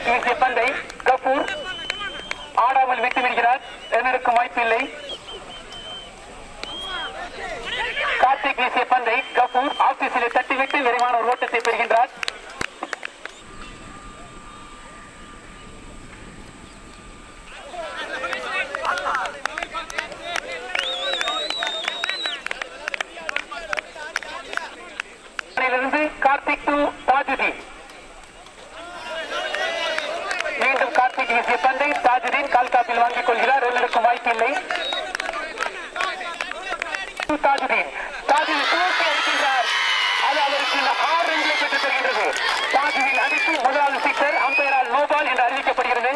கார்த்திக் வீசிய பந்தை கபூர் ஆடாமல் விட்டு விடுகிறார் ரன்னருக்கு வாய்ப்பில்லை கார்த்திக் வீசிய பந்தை கபூர் ஆபீஸிலே தட்டிவிட்டு விரைவான ஒரு ஓட்டத்தை பெறுகின்றார் இருந்து கார்த்திக் டு தாஜுதீன் மீண்டும் கார்த்திக் வீசிய பந்தை தாஜுதீன் கால் காப்பில் வாங்கிக் கொள்கிறார் ரன்னருக்கு வாய்ப்பில்லை தாஜுதீன் தாஜுதீன் தூக்கி அடிக்கின்றார் அது அவருக்கு இந்த ஆறு ரன்களை பெற்றுத் தருகின்றது தாஜுதீன் அடித்து முதலாவது சிக்ஸர் அம்பையரால் நோபால் என்று அறிவிக்கப்படுகிறது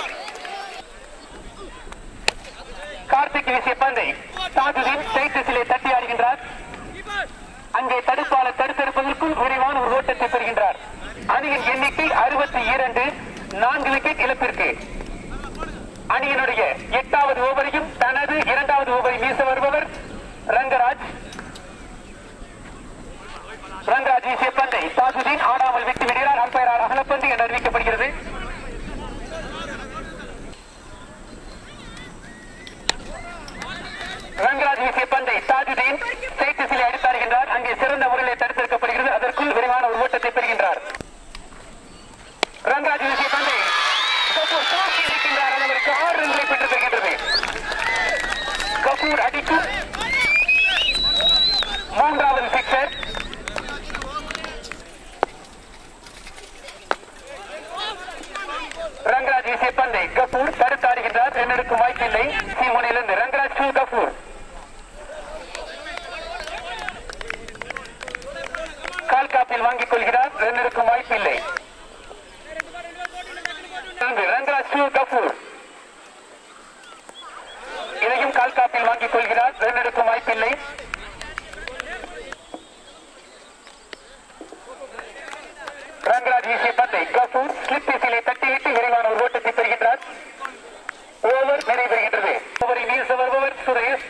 கார்த்திக் வீசிய பந்தை தாஜுதீன் ஸ்ட்ரைட்டஸிலே தட்டி ஆடுகின்றார் அங்கே தடுப்பாளர் தடுத்திருப்பதற்குள் விரைவான ஒரு ஓட்டத்தை பெறுகின்றார் அணியின் எண்ணிக்கை அறுபத்தி இரண்டு நான்கு விக்கெட் இழப்பிற்கு அணியினுடைய எட்டாவது ஓவரையும் தனது இரண்டாவது ஓவரை வீச வருபவர் ரங்கராஜ் ரங்கராஜ் வீசிய பந்தை தாஜுதீன் ஆடாமல் விட்டு விடுகிறார் அம்பையரார் அகலப்பந்து என்று அறிவிக்கப்படுகிறது ரங்கராஜ் வீசிய பந்தை தாஜுதீன் சைட்டிஸில் அடித்தாடுகின்றார் அங்கே சிறந்த முறையில் தடுத்திருக்கப்படுகிறது அதற்குள் விரைவான ஒரு ஓட்டத்தை பெறுகின்றார் ரங்கராஜ் வீசிய பந்தை கபூர் தூக்கி அடிக்கின்றார் அது அவருக்கு ஆறு ரன்களை பெற்று தருகின்றது கபூர் அடிக்கும் மூன்றாவது சிக்ஸர் ரங்கராஜ் வீசிய பந்தை கபூர் தடுத்தாடுகின்றார் ரன்னருக்கு வாய்ப்பில்லை சீமுனையிலிருந்து ரங்கராஜ் டு கபூர் கால் காப்பில் வாங்கிக் கொள்கிறார் ரன்னருக்கு வாய்ப்பில்லை இருந்து ரங்கராஜ் டு கபூர் இதையும் கால் காப்பில் வாங்கிக் கொள்கிறார் ரன்னருக்கு வாய்ப்பில்லை ரங்கராஜ் வீசிய பந்தை கபூர் ஸ்லிப் திசையிலே தட்டிவிட்டு விரைவான ஒரு ஓட்டத்தை பெறுகின்றார் ஓவர் நிறைவேறுகின்றது ஓவரை வீச வருபவர் சுரேஷ்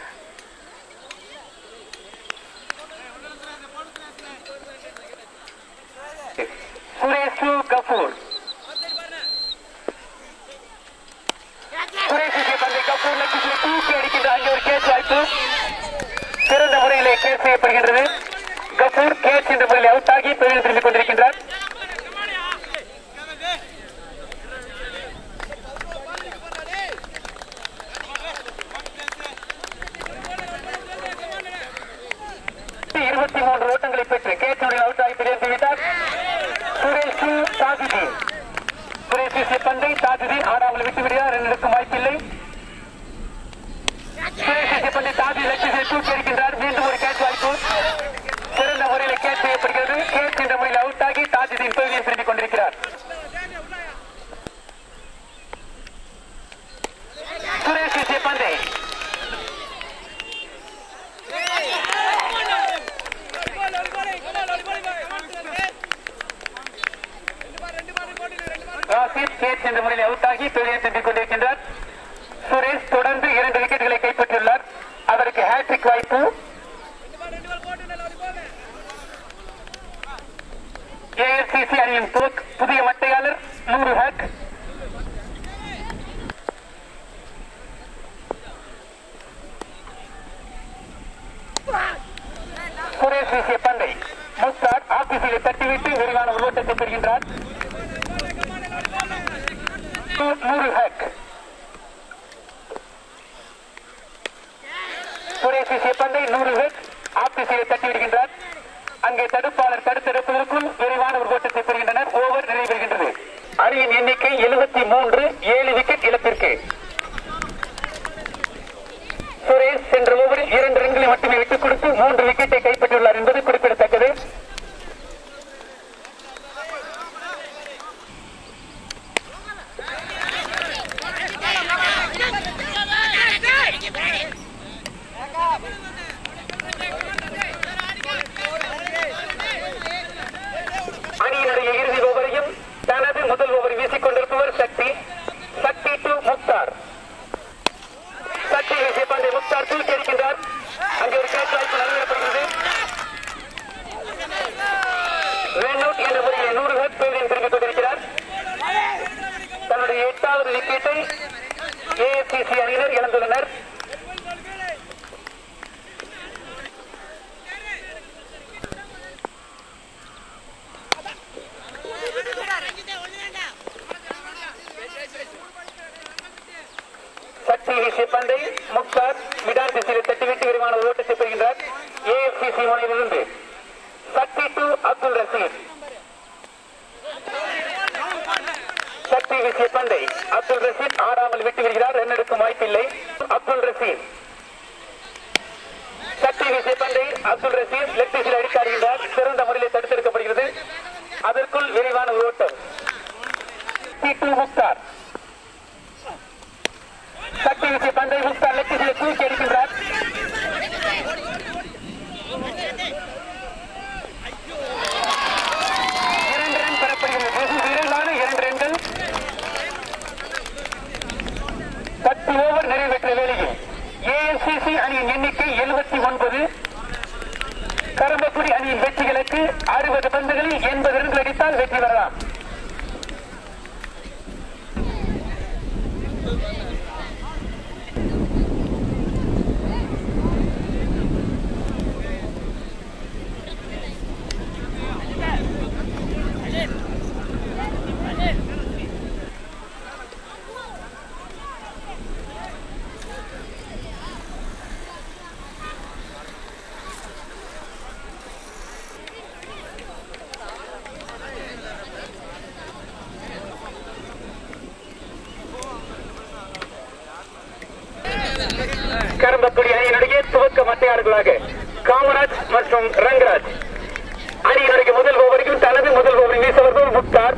சுரேஷ் டு கபூர் சுரேஷ் வீசிய பந்தை கபூர் லட்சத்தில் தூக்கி அடிக்கின்றார் அங்கே ஒரு கேட்ச் வாய்ப்பு சிறந்த முறையிலே கேட்ச் செய்யப்படுகின்றது கபூர் கேட்ச் என்ற முறையில் அவுட் ஆகி பெரிய திரும்பிக் கொண்டிருக்கின்றார் இருபத்தி மூன்று ஓட்டங்களை பெற்று கேட்சுடைய அவுட் ஆகி பெரிய விட்டார் சுரேஷ் டு தாஜுதீன் சுரேஷ் வீசிய பந்தை தாஜுதீன் ஆடாமல் விட்டு விடுகிறார் என்னிடக்கும் வாய்ப்பில்லை சுரேஷ் வீசிய பந்தை தாஜு லட்சியத்தை தூக்கி அடிக்கின்றார் மீண்டும் ஒரு கேட்ச் வாய்ப்பு சிறந்த முறையில் கேட்ச் செய்யப்படுகிறது கேட்ச் என்ற முறையில் அவுட் ஆகி தாஜுதீன் பகுதியில் திரும்பிக் கொண்டிருக்கிறார் சுரேஷ் வீசிய பந்தை ராசித் கேட்ச் என்ற முறையில் அவுட் ஆகி பெரிய திரும்பிக் கொண்டிருக்கின்றார் சுரேஷ் தொடர்ந்து இரண்டு விக்கெட்டுகளை கைப்பற்றியுள்ளார் அவருக்கு ஹேட்ரிக் வாய்ப்பு ஏஎஸ்சிசி அணியின் துவக் புதிய மட்டையாளர் நூறு ஹேக் சுரேஷ் வீசிய பந்தை முக்தார் ஆபீஸிலே தட்டிவிட்டு விரிவான உருவட்டத்தை பெறுகின்றார் நூறு ஹேக் சுரேஷ் வீசிய பந்தை நூறு ஹெட் ஆபீஸிலே தட்டி விடுகின்றார் அங்கே தடுப்பாளர் தடுத்திருப்பதற்குள் விரைவான ஒரு ஓட்டத்தை பெறுகின்றனர் ஓவர் நிறைவேறுகின்றது அணியின் எண்ணிக்கை எழுபத்தி மூன்று ஏழு விக்கெட் இழப்பிற்கு சுரேஷ் சென்ற ஓவரில் இரண்டு ரன்களை மட்டுமே விட்டுக் கொடுத்து மூன்று விக்கெட்டை கைப்பற்றியுள்ளார் என்பது குறிப்பிடத்தக்கது அணியினுடைய இறுதி ஓவரையும் தனது முதல் ஓவர் வீசிக் கொண்டிருப்பவர் சக்தி சக்தி டு முக்தார் சக்தி வீசிய பந்தை முக்தார் தூக்கி அடிக்கின்றார் அங்கே ஒரு கேட்ச் வாய்ப்பு நடைபெறப்படுகிறது பந்தை முக்தார் மிடார் திசையில் தட்டிவிட்டு விரிவான ஓட்டத்தை பெறுகின்றார் ஏஎஃப்சிசி முனையிலிருந்து சக்தி டு அப்துல் ரசீத் சக்தி வீசிய பந்தை அப்துல் ரசீத் ஆடாமல் விட்டு விடுகிறார் ரன் எடுக்கும் வாய்ப்பில்லை அப்துல் ரசீத் சக்தி வீசிய பந்தை அப்துல் ரசீத் லெப்ட் திசையில் அடிக்காடுகின்றார் சிறந்த முறையில் தடுத்தெடுக்கப்படுகிறது அதற்குள் விரைவான ஒரு ஓட்டம் டி முக்தார் சக்தி வீசிய பந்தை முக்தார் லெப்ட் திசையில் தூக்கி அடிக்கின்றார் இரண்டு ரன் பெறப்படுகிறது வெகு விரைவான இரண்டு ரன்கள் பத்து ஓவர் நிறைவேற்ற வேளையில் ஏஎன்சிசி அணியின் எண்ணிக்கை எழுபத்தி ஒன்பது கரும்பக்குடி அணியின் வெற்றிகளுக்கு அறுபது பந்துகளில் எண்பது ரன்கள் அடித்தால் வெற்றி பெறலாம் கரும்பக்குடி அணியினுடைய துவக்க மட்டையாளர்களாக காமராஜ் மற்றும் ரங்கராஜ் அணியினுடைய முதல் ஓவரையும் தனது முதல் ஓவரை வீசவர்கள் முக்தார்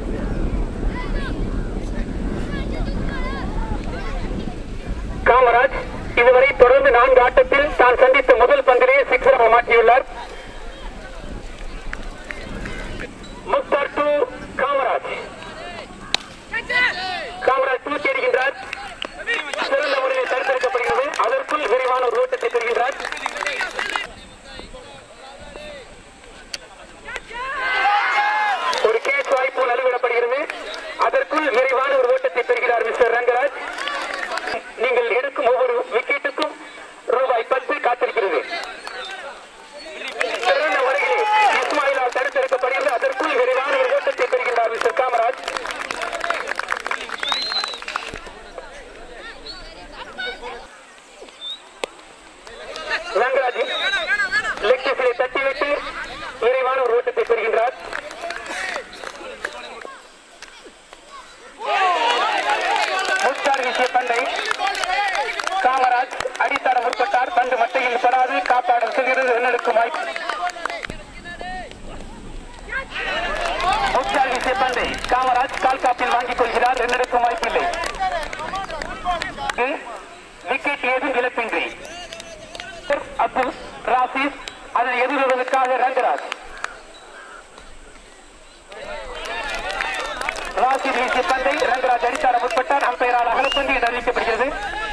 காமராஜ் இதுவரை தொடர்ந்து நான்கு ஆட்டத்தில் தான் சந்தித்த முதல் பந்திலே சிக்ஸராக மாற்றியுள்ளார் முக்தார் டு காமராஜ் காமராஜ் தூக்கி அடிக்கின்றார் சிறந்த முறையில் தடுத்தெடுக்கப்படுகிறது அதற்குள் விரிவான ஒரு ஓட்டத்தை பெறுகின்றார் ஒரு கேட்ச் வாய்ப்பு நழுவிடப்படுகிறது அதற்குள் விரைவான ஒரு ஓட்டத்தை பெறுகிறார் மிஸ்டர் ரங்கராஜ் நீங்கள் எடுக்கும் ஒவ்வொரு விக்கெட்டுக்கும் ரூபாய் பத்து காத்திருக்கிறது சிறந்த முறையில் இஸ்மாயிலால் தடுத்தெடுக்கப்படுகிறது அதற்குள் விரைவான ஒரு ஓட்டத்தை பெறுகின்றார் மிஸ்டர் காமராஜ் ரங்கராஜ் லெக் பீஸிலே தட்டிவிட்டு விரைவான ஒரு ஓட்டத்தை பெறுகின்றார் முஸ்தார் வீசிய பந்தை காமராஜ் அடித்தாட முற்பட்டார் பந்து மட்டையில் படாது காப்பாடல் செல்கிறது ரன்னெடுக்கும் வாய்ப்பு முஸ்தார் வீசிய பந்தை காமராஜ் கால் காப்பில் வாங்கிக் கொள்கிறார் ரன்னெடுக்கும் வாய்ப்பில்லை விக்கெட் ஏதும் இழப்பின்றி அப்துல் ராசிஸ் அதனை எதிர்வதற்காக ரங்கராஜ் ராசித் வீசிய பந்தை ரங்கராஜ் அடித்தார முற்பட்டார் அம்பையரால் அகலப்பந்து என்று அறிவிக்கப்படுகிறது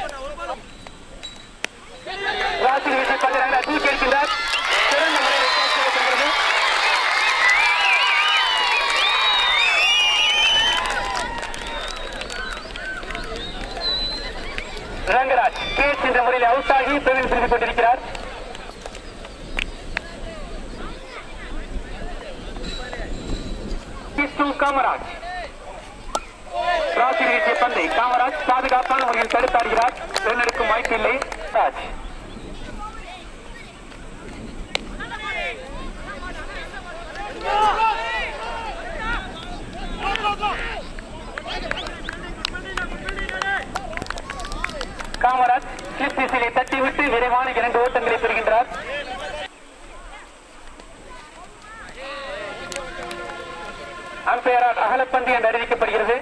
ராசித் வீசிய பந்தை ரங்கராஜ் தூக்கி அடிக்கின்றார் சிறந்த முறையில் catch செய்யப்படுகிறது. ரங்கராஜ் கேஸ் என்ற முறையில் அவுட் ஆகி பெருவில் பிரிந்து கொண்டிருக்கிறார் கிஸ்து காமராஜ் ராசி வீசிய பந்தை காமராஜ் பாதுகாப்பான முறையில் தடுத்தாடுகிறார் ரன்னெடுக்கும் வாய்ப்பில்லை ராஜ் காமராஜ் ஸ்லிப் திசையிலே தட்டிவிட்டு விரைவான இரண்டு ஓட்டங்களை பெறுகின்றார் அம்பையரால் அகலப்பந்து என்று அறிவிக்கப்படுகிறது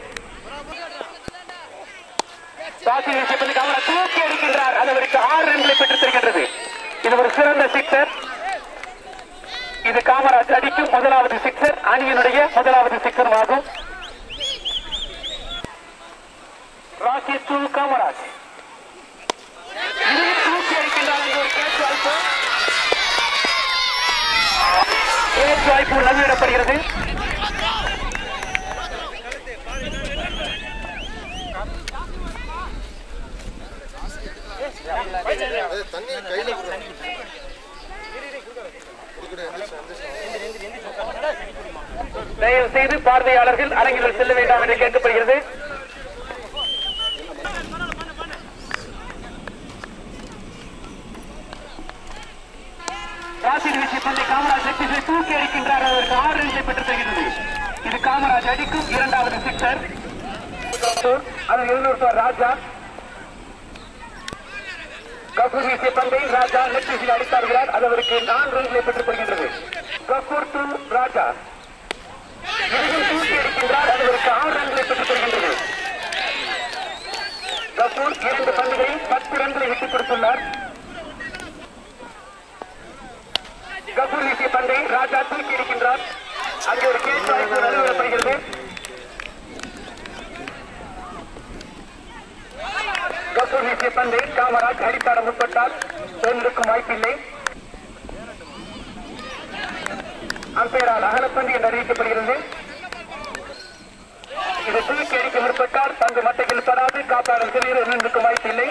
ராசி வீசியப்பந்து காமராஜ் தூக்கி அடிக்கின்றார் அது அவருக்கு ஆறு ரன்களை பெற்றுத் தருகின்றது இது ஒரு சிறந்த சிக்ஸர் இது காமராஜ் அடிக்கும் முதலாவது சிக்ஸர் அணியினுடைய முதலாவது சிக்ஸரும் ஆகும் ராசி டு காமராஜ் இதுவும் தூக்கி அடிக்கின்றார் என்ற ஒரு கேட்ச் வாய்ப்பு கேட்ச் வாய்ப்பு நல்விடப்படுகிறது தண்ணி கையில கொடுக்குறேன் தயவு செய்து பார்வையாளர்கள் அரங்கில் செல்ல வேண்டாம் என்று கேட்கப்படுகிறது ராசிட் வீசிய பந்தை காமராஜ் சக்திகளை தூக்கி அடிக்கின்றார் அவருக்கு ஆறு ரன்களை பெற்று தருகிறது இது காமராஜ் அடிக்கும் இரண்டாவது சிக்ஸர் அது எழுநூறு ராஜா கபூர் வீசிய பந்தை ராஜா நெற்றிசில் அடித்தார்கள் அது அவருக்கு நான்கு ரன்களை பெற்றுத் தருகின்றது கபூர் டு ராஜா இதையும் தூக்கி அடிக்கின்றார் அது அவருக்கு ஆறு ரன்களை பெற்றுத் தருகின்றது கபூர் இரண்டு பந்துகளில் பத்து ரன்களை விட்டுக் கொடுத்துள்ளார் கபூர் வீசிய பந்தை ராஜா தூக்கி அடிக்கின்றார் அங்கே ஒரு கேட்ச் வாய்ப்பு நழுவப்படுகிறது கபூர் வீசிய பந்தை காமராஜ் அடித்தாட முற்பட்டால் ஒன்றுக்கும் வாய்ப்பில்லை அம்பேரால் அகலப்பந்து என்று அறிவிக்கப்படுகிறது இது தூக்கி அடிக்க முற்பட்டால் பந்து மட்டையில் படாது காப்பாளர் சிறியர் ஒன்றுக்கும் வாய்ப்பில்லை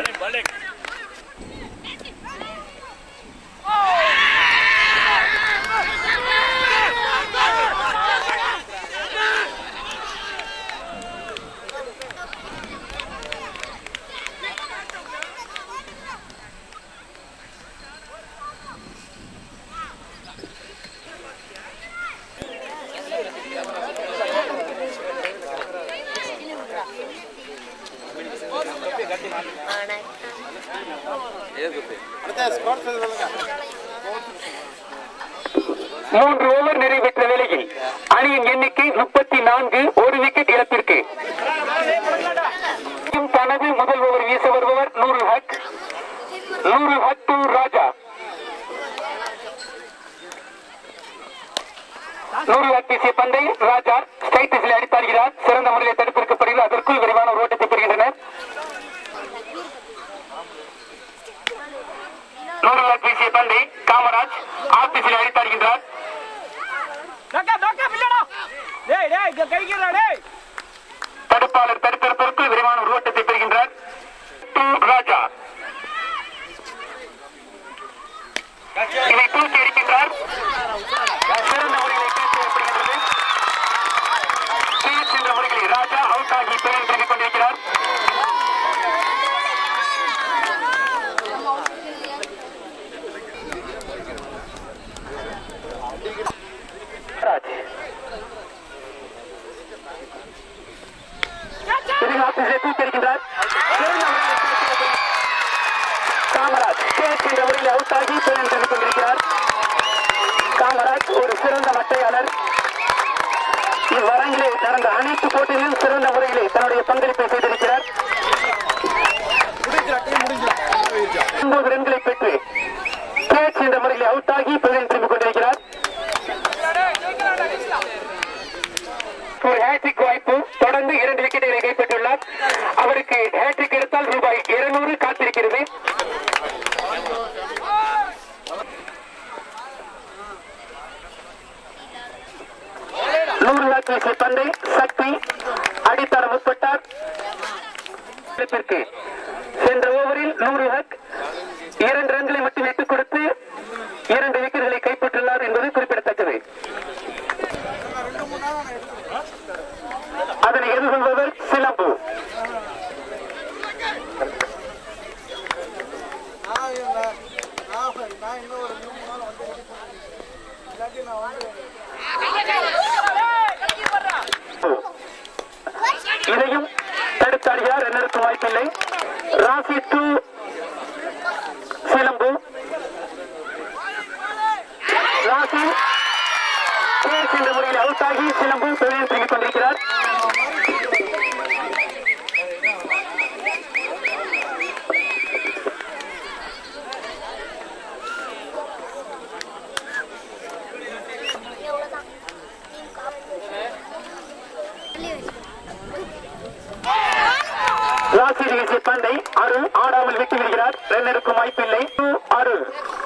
மூன்று ஓவர் நிறைவேற்ற வேளையில் அணியின் எண்ணிக்கை முப்பத்தி நான்கு ஒரு விக்கெட் இழப்பிற்கு தனது முதல் ஓவர் வீச வருபவர் நூறு ஹக் நூறு ஹக் டு ராஜா நூறு ஹக் வீசிய பந்தை ராஜா ஸ்ட்ரைட் திசையில் அடித்தாடுகிறார் சிறந்த முறையில் தடுப்பிருக்கப்படுகிறது அதற்குள் விரைவான ஒரு ஓட்டத்தை பெறுகின்றனர் நூறு ஹக் வீசிய பந்தை காமராஜ் ஆஃப் திசையில் அடித்தாடுகின்றார் பேக்கப் பேக்கப் இல்லடா டேய் டேய் இங்க கைக்கிறடா டேய் தடுப்பாளர் தடுப்பிருப்பதற்குள் விரைவான ஒரு ஓட்டத்தை பெறுகின்றார் டு ராஜா இதை தூக்கி அடிக்கின்றார் சிறந்த முறையில் கேட்ச் செய்யப்படுகின்றது கேட்ச் என்ற முறையில் ராஜா அவுட் ஆகி பெயர் திரும்பிக் கொண்டிருக்கிறார் ராஜ் இதில் ஆசிரியரை தூக்கியிருக்கின்றார் காமராஜ் கேட்ச் என்ற முறையில் அவுட் ஆகி பெயர் திரும்பிக் கொண்டிருக்கிறார் காமராஜ் ஒரு சிறந்த மட்டையாளர் இவ்வரங்கிலே நடந்த அனைத்து போட்டிகளிலும் சிறந்த முறையிலே தன்னுடைய பங்களிப்பை செய்திருக்கிறார் ஒன்பது ரன்களை பெற்று கேட்ச் என்ற முறையில் அவுட் ஆகி பெயர் திரும்பிக் கொண்டிருக்கிறார் ஒரு ஹேட்ரிக் வாய்ப்பு தொடர்ந்து இரண்டு விக்கெட்டுகளை கைப்பற்றியுள்ளார் அவருக்கு ஹேட்ரிக் எடுத்தால் ரூபாய் இருநூறு காத்திருக்கிறது நூறு லாக் வீசிய பந்தை சக்தி அடித்தர முற்பட்டார் இழப்பிற்கு சென்ற ஓவரில் நூறு ஹக் இரண்டு ரன்களை மட்டும் விட்டுக் கொடுத்து இரண்டு விக்கெட்டுகளை கைப்பற்றியுள்ளார் என்பது குறிப்பிடத்தக்கது அதனை எதிர்கொள்பவர் சிலம்பு இதையும் தடுத்தாடியார் என்னருக்கு வாய்ப்பில்லை ராசி டு சிலம்பு ராசி கேஸ் என்ற முறையில் அவுட் ஆகி சிலம்பு தொழில் திரும்பிக் கொண்டிருக்கிறார் ராசி வீசிய பந்தை அருள் ஆடாமல் விட்டு விடுகிறார் ரன் எடுக்கும் வாய்ப்பில்லை டு அருள்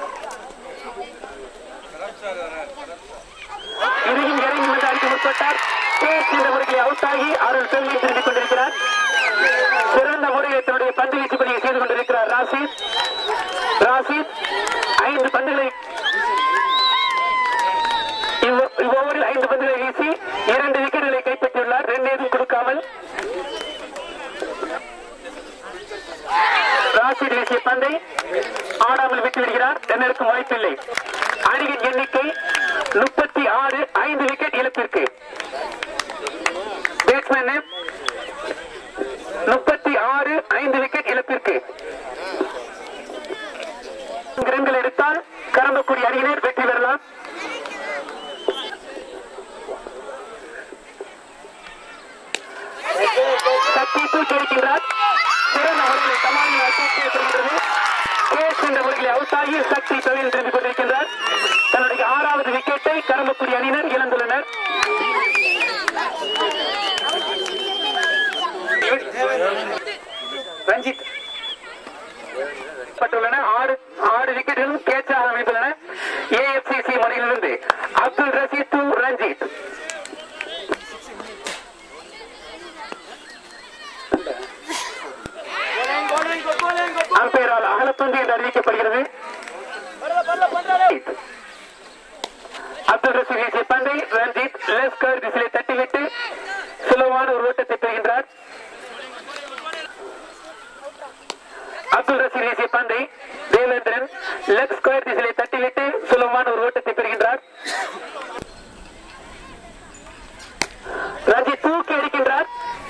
இதையும் இறங்கி வந்து அடிக்க முற்பட்டார் கேஸ் என்ற முறையில் அவுட் ஆகி அருள் தோல்வியை திரும்பிக் கொண்டிருக்கிறார் சிறந்த முறையில் தன்னுடைய பந்து வீச்சு பணியை செய்து கொண்டிருக்கிறார் ராசித் ராசித் ஐந்து பந்துகளை இவ்வ- இவ்வோவரில் ஐந்து பந்துகளை வீசி இரண்டு விக்கெட்டுகளை கைப்பற்றியுள்ளார் ரெண்டு எதுவும் கொடுக்காமல் ராசித் வீசிய பந்தை ஆடாமல் விட்டு விடுகிறார் தென்னருக்கும் வாய்ப்பில்லை அணியின் எண்ணிக்கை முப்பத்தி ஆறு ஐந்து விக்கெட் இழப்பிற்கு பேட்ஸ்மேன் முப்பத்தி ஆறு ஐந்து விக்கெட் இழப்பிற்கு ரன்கள் எடுத்தால் கரம்பக்குடி அணியினர் வெற்றி பெறலாம் சக்தி தூக்கியிருக்கின்றார் சிறந்த முறையில் சமாளியால் தூக்கியிருக்கின்றது கேஸ் என்ற முறையில் அவுட் ஆகி சக்தி தொழில் திரும்பிக் கொண்டிருக்கின்றார் தன்னுடைய ஆறாவது விக்கெட்டை கரம்பக்குடி அணியினர் இழந்துள்ளனர் ரஞ்சித் பட்டுள்ளன ஆறு ஆறு விக்கெட்டுகளும் கேட்சாக அமைந்துள்ளன ஏஎஃப்சிசி முறையிலிருந்து அப்துல் ரஷீத் டு ரஞ்சித் அம்பையரால் அகலப்பந்து என்று அறிவிக்கப்படுகிறது அப்துல் ரஷீத் வீசிய பந்தை ரஞ்சித் லெஸ்கர் திசையை தட்டிவிட்டு சுலவான ஒரு ஓட்டத்தை பெறுகின்றார் அப்துல் ரஷீத் வீசிய பந்தை தேவேந்திரன் லெக் ஸ்கொயர் திசையை தட்டிவிட்டு சுலபமான ஒரு ஓட்டத்தை பெறுகின்றார் ரஞ்சித் தூக்கி அடிக்கின்றார்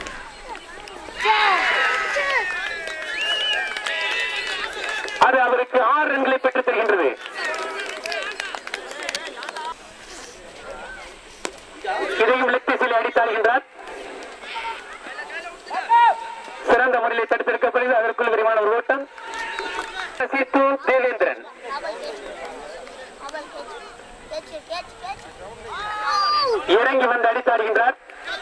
அது அவருக்கு ஆறு ரன்களை பெற்றுத் தருகின்றது இதையும் லெக் திசையில் அடித்தாள்கின்றார் சிறந்த முறையில் தடுத்திருக்கப்படுகிறது அதற்குள் விரிவான ஒரு ஓட்டம் சீத்து தேவேந்திரன் இறங்கி வந்து அடித்தாடுகின்றார்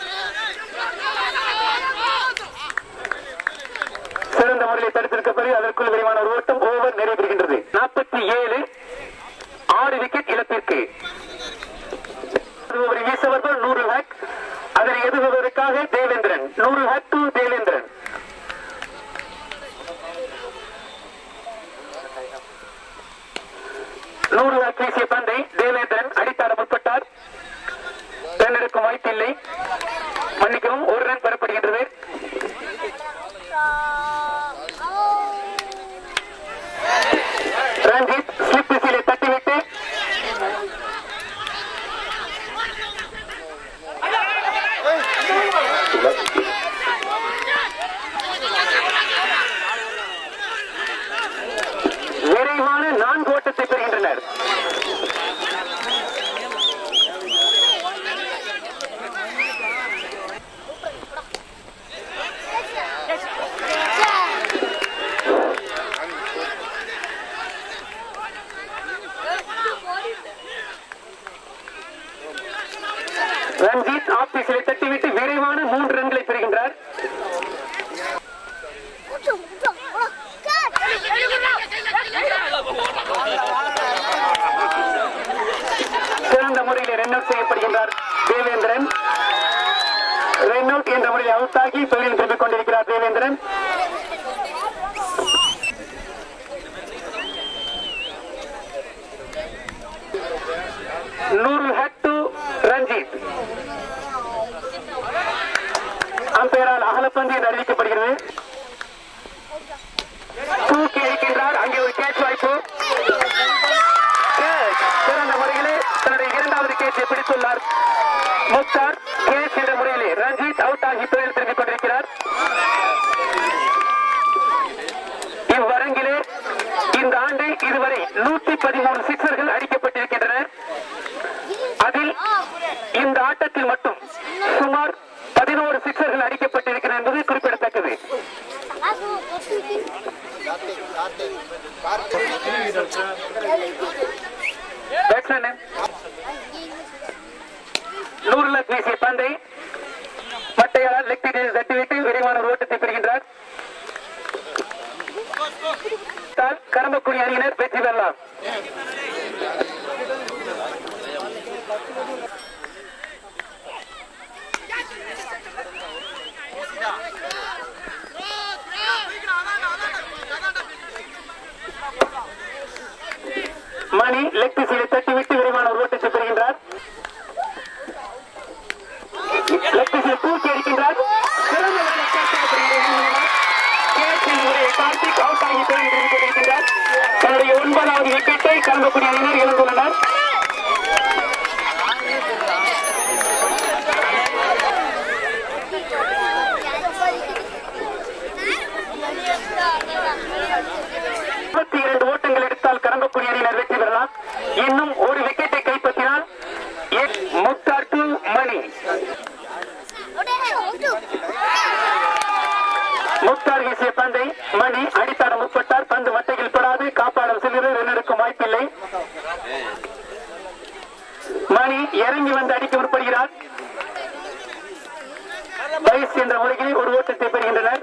சிறந்த முறையில் தடுத்திருக்கப்படுகிறது அதற்குள் விரிவான ஒரு ஓட்டம் ஓவர் நிறைவேறுகின்றது நாற்பத்தி ஏழு ஆறு விக்கெட் இழப்பிற்கு ஒரு வீசவர்கள் நூறு ஹேக் அதனை எதிர்கொள்வதற்காக தேவேந்திரன் நூறு ஹேக் டு தேவேந்திரன் நூறு ஹேக் வீசிய பந்தை தேவேந்திரன் அடித்தாட முற்பட்டார் தேர்ந்தெடுக்கும் வாய்ப்பில்லை மன்னிக்கவும் ஒரு ரன் பெறப்படுகின்றது ரஞ்சித் ஸ்லிப் திசையிலே தட்டிவிட்டு விரைவான நான்கு ஓட்டத்தை பெறுகின்றனர் ரஞ்சித் ஆபீஸிலே தட்டிவிட்டு விரைவான மூன்று ரன்களை பெறுகின்றார் சிறந்த முறையில் ரன் அவுட் செய்யப்படுகின்றார் தேவேந்திரன் ரன் அவுட் என்ற முறையில் அவுட் ஆகி தொழில் திரும்பிக் கொண்டிருக்கிறார் தேவேந்திரன் நூறு ஹட் டு ரஞ்சித் அம்பையரால் அகலப்பந்து என்று அறிவிக்கப்படுகிறது தூக்கி அடிக்கின்றார் அங்கே ஒரு கேட்ச் வாய்ப்பு Catch. சிறந்த முறையிலே தன்னுடைய இரண்டாவது கேட்சை பிடித்துள்ளார் முக்தார் கேஸ் என்ற முறையிலே ரஞ்சித் அவுட் ஆகி தொழில் திரும்பிக் கொண்டிருக்கிறார் இவ்வரங்கிலே இந்த ஆண்டு இதுவரை நூற்றி பதிமூணு சிக்சர்கள் அடிக்கப்பட்டிருக்கின்றன அதில் இந்த ஆட்டத்தில் மட்டும் சுமார் பதினோரு சிக்சர்கள் அடிக்கப்பட்டிருக்கின்றன என்பது குறிப்பிடத்தக்கது பேட்ஸ்மேன் நூறு லக் வீசிய பந்தை மட்டையால் லெக் பீட்டில் தட்டிவிட்டு விரைவான ஒரு ஓட்டத்தை பெறுகின்றார் தால் கரம்பக்குடி அணியினர் வெற்றி பெறலாம் மணி லெக் திசையை தட்டிவிட்டு விரைவான ஒரு ஓட்டத்தை பெறுகின்றார் லெக் திசையை தூக்கி அடிக்கின்றார் சிறந்த வேலை கேட்கப்படுகிறது. கேட்சின் முறையை கார்த்திக் அவுட் ஆகி பெறுகின்றார் வந்துள்ளனர் இருபத்தி இரண்டு ஓட்டங்கள் எடுத்தால் கரம்பக்குடி அணியினர் வெற்றி பெறலாம் இன்னும் ஒரு விக்கெட்டை கைப்பற்றினால் எஸ் முக்தார் டு மணி முக்தார் வீசிய பந்தை மணி அடித்தாட முற்பட்டார் பந்து மட்டையில் படாது காப்பாளர் செல்கிறது ரன்னருக்கும் வாய்ப்பில்லை மணி இறங்கி வந்து அடிக்க முற்படுகிறார் பைஸ் என்ற முறையில் ஒரு ஓட்டத்தை பெறுகின்றனர்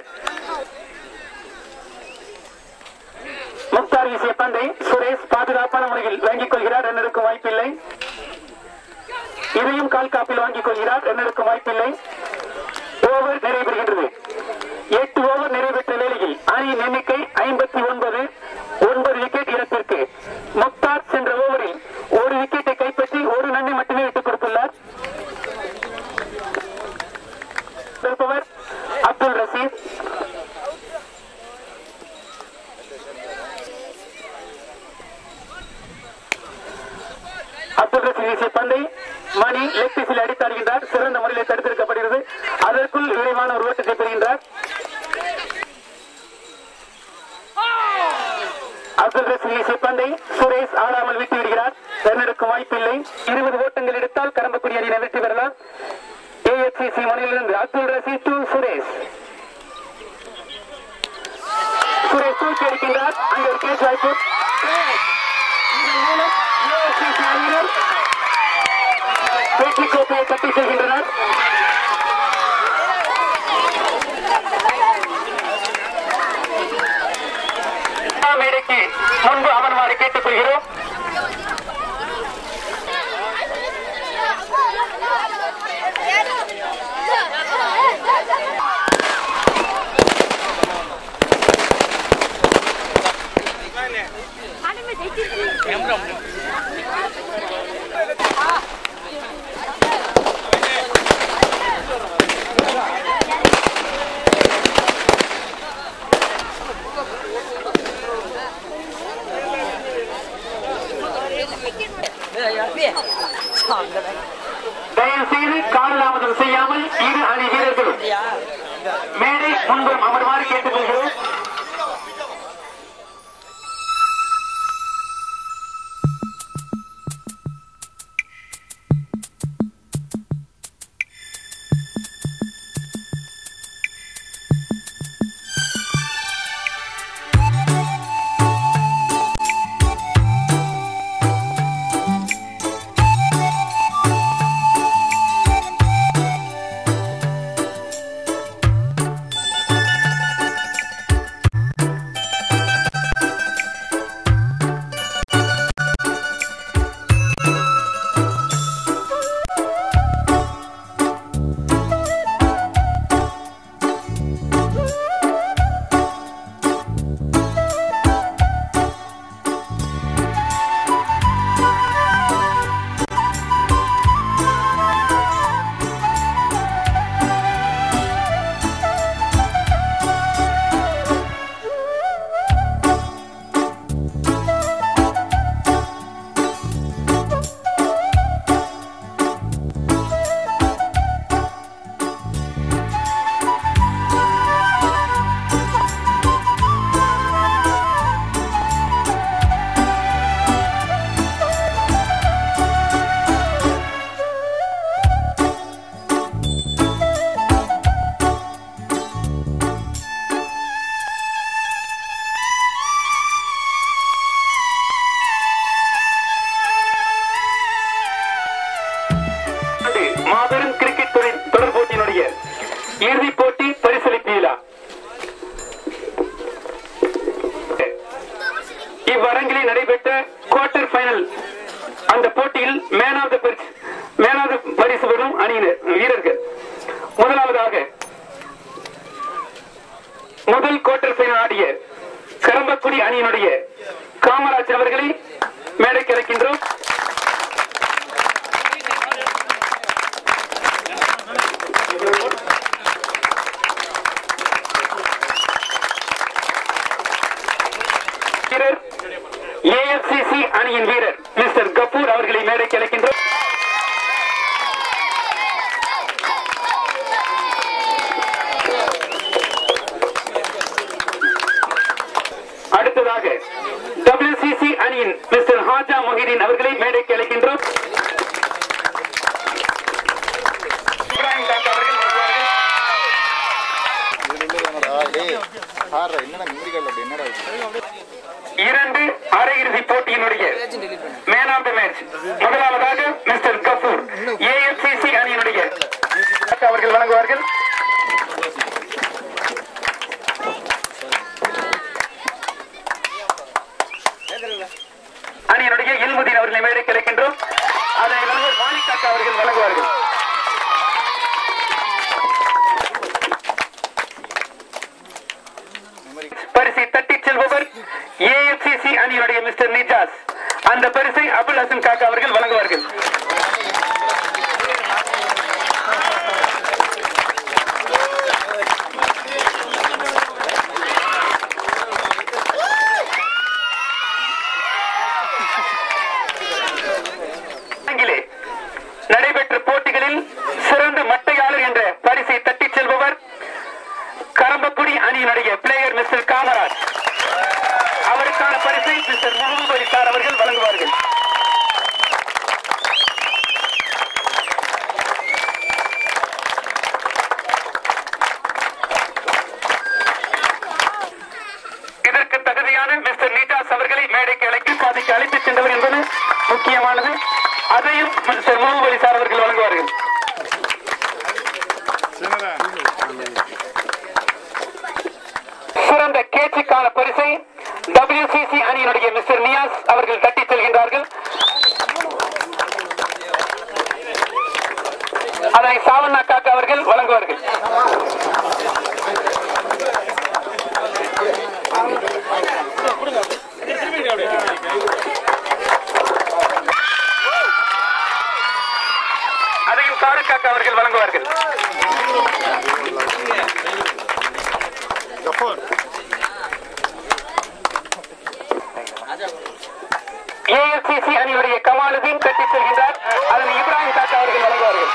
முக்தார் வீசிய பந்தை சுரேஷ் பாதுகாப்பான முறையில் வாங்கிக் கொள்கிறார் ரன்னருக்கும் வாய்ப்பில்லை இதையும் கால் காப்பில் வாங்கிக் கொள்கிறார் ரன்னருக்கும் வாய்ப்பில்லை ஓவர் நிறைவேறுகின்றது எட்டு ஓவர் நிறைவேற்ற வேளையில் அணியின் எண்ணிக்கை ஐம்பத்தி ஒன்பது ஒன்பது விக்கெட் இழப்பிற்கு முக்தார் சென்ற ஓவரில் ஒரு விக்கெட்டை கைப்பற்றி ஒரு நன்மை மட்டுமே விட்டுக் கொடுத்துள்ளார் இருப்பவர் அப்துல் ரசீத் அப்துல் ரசீத் வீசிய பந்தை மணி லெக் பீஸில் அடித்தாடுகின்றார் சிறந்த முறையில் தடுத்திருக்கப்படுகிறது அதற்குள் விரைவான ஒரு ஓட்டத்தை பெறுகின்றார் அப்துல் ரசீத் வீசிய பந்தை சுரேஷ் ஆடாமல் விட்டு விடுகிறார் ரன்னெடுக்கும் வாய்ப்பில்லை இருபது ஓட்டங்கள் எடுத்தால் கரம்பக்குடி அணியினர் வெற்றி பெறலாம் ஏஎஃப்சிசி முனையிலிருந்து அப்துல் ரசீத் டு சுரேஷ் சுரேஷ் தூக்கி அடிக்கின்றார் அங்கே ஒரு கேஸ் வாய்ப்பு இதன் மூலம் AFCC அணியினர் வெற்றி கோப்பையை தட்டி செல்கின்றனர் மேடைக்கு முன்பு அமர்வாறு கேட்டுக் கொள்கிறோம் தயவு செய்து காலதாமதம் செய்யாமல் இரு அணி வீரர்களும் மேடை முன்புறம் அமர்வாறு கேட்டுக் கொள்கிறோம் ஆண்டு மாபெரும் கிரிக்கெட் தொடர் தொடர் போட்டியினுடைய இறுதிப் போட்டி பரிசளிப்பு விழா இவ்வரங்கிலே நடைபெற்ற குவார்டர் ஃபைனல் அந்த போட்டியில் மேன் ஆஃப் த பரிசு மேன் ஆஃப் த பரிசு பெறும் அணியினர் வீரர்கள் முதலாவதாக முதல் குவார்டர் ஃபைனல் ஆடிய கரம்பக்குடி அணியினுடைய காமராஜ் அவர்களை மேடைக்கு அழைக்கின்றோம் வீரர் ஏஎஃப்சிசி அணியின் வீரர் மிஸ்டர் கபூர் அவர்களை மேடைக்கு அழைக்கின்றோம் அடுத்ததாக WCC அணியின் மிஸ்டர் ஹாஜா மொஹிதீன் அவர்களை மேடைக்கு அழைக்கின்றோம் இப்ராஹிம் காக்கா அவர்கள் வருவார்கள். ஏய் ஆடுற என்னடா மிந்திரி கால் அப்படி என்னடா இது? இரண்டு அரையிறுதி போட்டியினுடைய மேன் ஆஃப் த மேட்ச் முதலாவதாக மிஸ்டர் கபூர் ஏஎஃப்சிசி அணியினுடைய அவர்கள் வழங்குவார்கள் அணியினுடைய இல்முதீன் அவர்களை மேடை கிடைக்கின்றோம் அதனை வழங்குவர் மாலிகாக்கா அவர்கள் வழங்குவார்கள் பரிசை தட்டிச் செல்பவர் ஏஎஃப்சிசி அணியினுடைய மிஸ்டர் நிஜாஸ் அந்த பரிசை அபுல் ஹசன் காக்கா அவர்கள் வழங்குவார்கள் ஆங்கிலே நடைபெற்ற போட்டிகளில் சிறந்த மட்டையாளர் என்ற பரிசை தட்டிச் செல்பவர் கரம்பக்குடி அணியினுடைய பிளேயர் மிஸ்டர் காமராஜ் அவருக்கான பரிசை மிஸ்டர் முகமது அலி சார் அவர்கள் வழங்குவார்கள் இதற்கு தகுதியான மிஸ்டர் நீட்டாஸ் அவர்களை மேடைக்கு அழைத்து பாதைக்கு அழைத்து சென்றவர் என்பது முக்கியமானது அதையும் மிஸ்டர் முகமது அலி சார் அவர்கள் வழங்குவார்கள் சிறந்த கேட்சுக்கான பரிசை WCC அணியினுடைய மிஸ்டர் நியாஸ் அவர்கள் தட்டிச் செல்கின்றார்கள் அதனை சாவண்ணா காக்கா அவர்கள் வழங்குவார்கள் அதையும் சாரு காக்கா அவர்கள் வழங்குவார்கள் கஃபூர் ஏஎல்சிசி அணியுடைய கமாலுதீன் கட்டிச் செல்கின்றார் அதனை இப்ராஹிம் காக்கா அவர்கள் வழங்குவார்கள்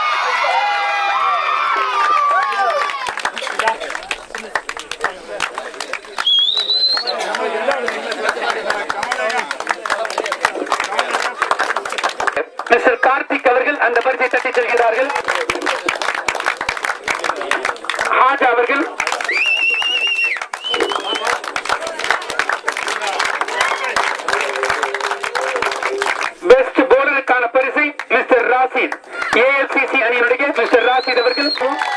மிஸ்டர் கார்த்திக் அவர்கள் அந்த பரிசை தட்டிச் செல்கிறார்கள் ஹாஜா அவர்கள் பெஸ்ட் போலருக்கான பரிசை மிஸ்டர் ராசித் ஏஎல்சிசி அணியினுடைய மிஸ்டர் ராசித் அவர்கள்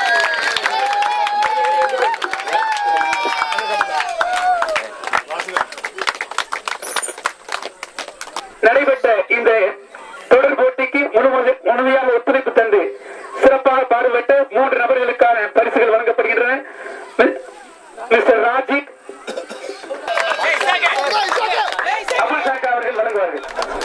நடைபெற்ற இந்த தொடர் போட்டிக்கு முழுமதி- முழுமையாக ஒத்துழைப்பு தந்து சிறப்பாக பாடுபட்ட மூன்று நபர்களுக்கான பரிசுகள் வழங்கப்படுகின்றன மி- மிஸ்டர் ராஜிக் அபுல் சாக்கா அவர்கள் வழங்குவார்கள்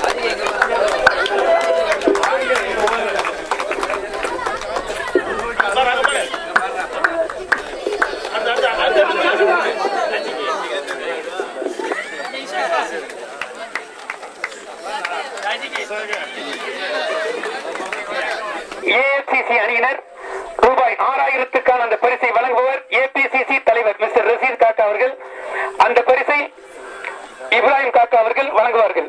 ஏஎஃப்சிசி அணியினர் ரூபாய் ஆறாயிரத்துக்கான அந்த பரிசை வழங்குபவர் ஏபிசிசி தலைவர் மிஸ்டர் ரசீத் காக்கா அவர்கள் அந்த பரிசை இப்ராஹிம் காக்கா அவர்கள் வழங்குவார்கள்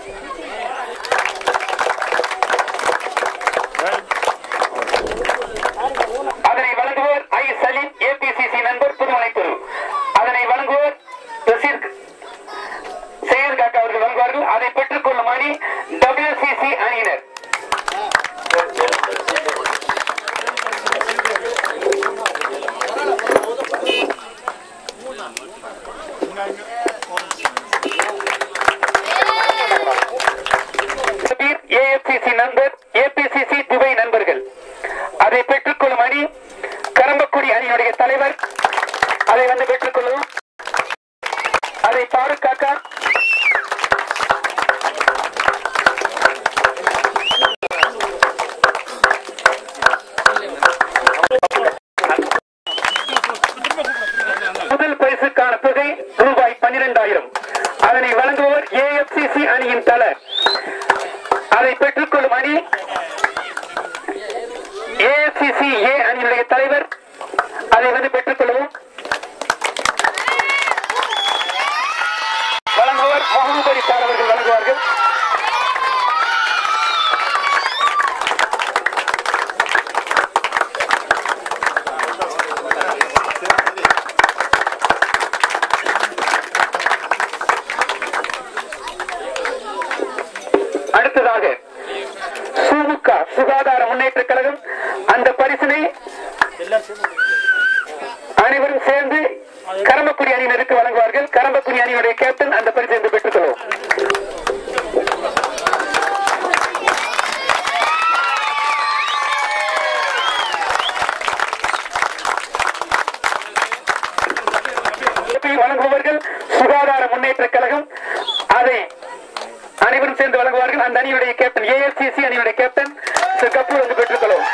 அதனை வழங்குவோர் ஐ சலீம் ஏபிசிசி நண்பர் புதுமலைக்குரு அதனை வழங்குவோர் ரசீத் செயல் காக்கா அவர்கள் வழங்குவார்கள் அதை பெற்றுக் கொள்ளும் அணி டபிள்யூசிசி அணியினர் ஏஎஃப்சிசி நண்பர் ஏபிசிசி துபை நண்பர்கள் அதை பெற்றுக்கொள்ளும் அணி கரம்பக்குடி அணியுடைய தலைவர் அதை வந்து பெற்றுக்கொள்ளும் அதை பாரு காக்கா முதல் பரிசுக்கான தொகை ரூபாய் பன்னிரெண்டாயிரம் அதனை வழங்குவோர் ஏஎஃப்சிசி அணியின் தலர் அதை பெற்றுக்கொள்ளும் அணி ஏசிசி ஏ அணியினுடைய தலைவர் அதை வந்து பெற்றுக்கொள்வோம் வழங்குவர் முகமது அலி சார் அவர்கள் வழங்குவார்கள் அடுத்ததாக சுமுக சுகாதார முன்னேற்ற கழகம் அந்த பரிசினை அனைவரும் சேர்ந்து கரம்பக்குடி அணியினருக்கு வழங்குவார்கள் கரம்பக்குடி அணியினுடைய கேப்டன் அந்த பரிசை இன்று பெற்றுக் கொள்வோம் வழங்குபவர்கள் சுகாதார முன்னேற்ற கழகம் அதை அனைவரும் சேர்ந்து வழங்குவார்கள் அந்த அணியுடைய கேப்டன் ஏஎஸ்சிசி அணியுடைய கேப்டன் திரு கபூர் வந்து பெற்றுக்கொள்வோம்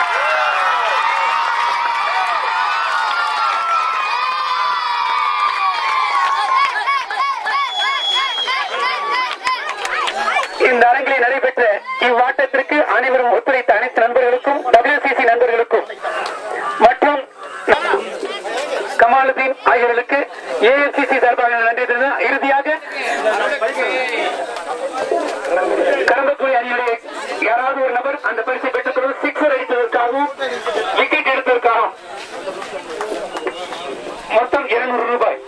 இந்த அரங்கிலே நடைபெற்ற இவ்வாட்டத்திற்கு அனைவரும் ஒத்துழைத்த அனைத்து நண்பர்களுக்கும் டபிள்யூசிசி நண்பர்களுக்கும் மற்றும் கமாலுதீன் ஆகியோர்களுக்கு ஏஎல்சிசி சார்பாக நன்றி தெரிவித்து இறுதியாக கரம்பக்குடி அணியுடைய யாராவது ஒரு நபர் அந்த பரிசை பெற்றுக் கொள்வது சிக்ஸர் அடித்ததற்காகவும் விக்கெட் எடுத்ததற்காகவும் மொத்தம் இருநூறு ரூபாய்